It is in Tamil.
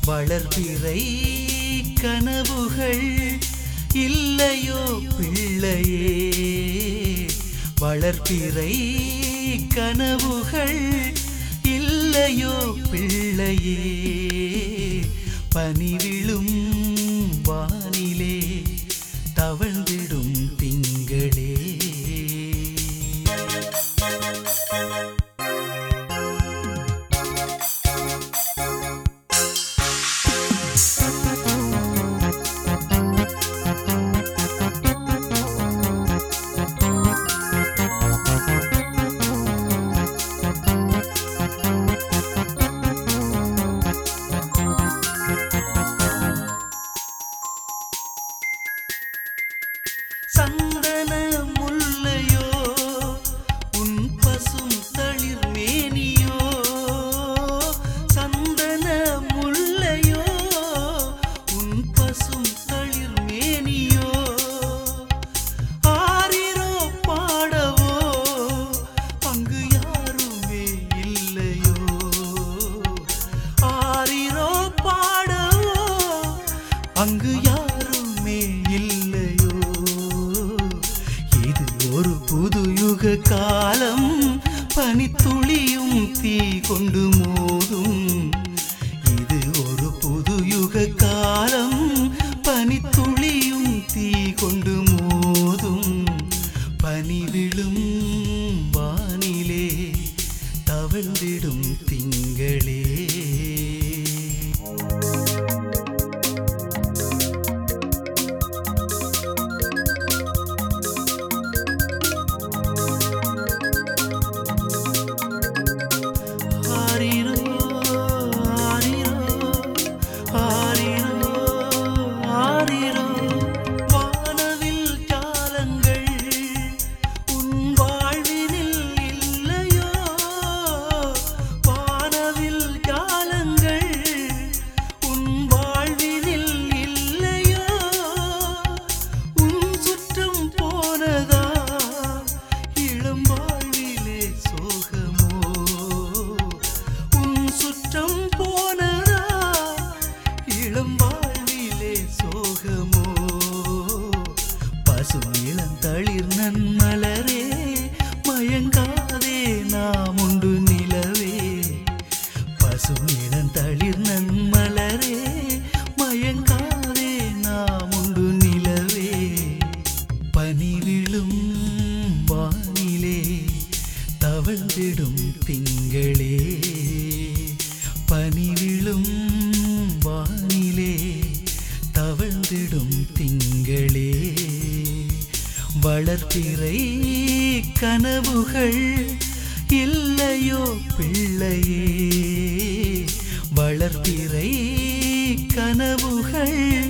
வளர்பிறை கனவுகள் இல்லையோ பிள்ளையே வளர்பிறை கனவுகள் இல்லையோ பிள்ளையே பனிவிழும் வானிலே தவழ்ந்திடும் திங்களே சந்தன முல்லையோ உன் பசும் தளிர் மேனியோ சந்தன முல்லையோ உன் பசும் தளிர் மேனியோ ஆரிரோ பாடவோ அங்கு யாருமே இல்லையோ ஆரிரோ பாடவோ அங்கு யாருமே இல்லையோ இது ஒரு புது யுக காலம் பனித்துளியும் தீ கொண்டு மோதும் இது ஒரு புது யுக காலம் பனித்துளியும் தீ கொண்டு மோதும் பனி விழும் வானிலே தவழ்ந்திடும் திங்களே ஆரிரோ ஆரிரோ ஆரிரோ ஆரிரோ வானவில் ஜாலங்கள் உன் வாழ்வினில் இல்லையோ வானவில் ஜாலங்கள் உன் வாழ்வினில் இல்லையோ உன் சுற்றம் போனதா இளம் வாழ்விலே சோகமோ உன் சுற்றம் போனதா இளம் வாழ்விலே சோகமோ பசும் இளந்தளிர் நன்மலரே மயங்காதே நாம் உண்டு நிலவே பசும் இளந்தளிர் நன்மலரே மயங்காதே நாம் உண்டு நிலவே பனி விழும் வானிலே தவழ்ந்திடும் திங்களே பனி விழும் வானிலே தவழ்ந்திடும் திங்களே வளர்த்திரை கனவுகள் இல்லையோ பிள்ளையே வளர்த்திரை கனவுகள்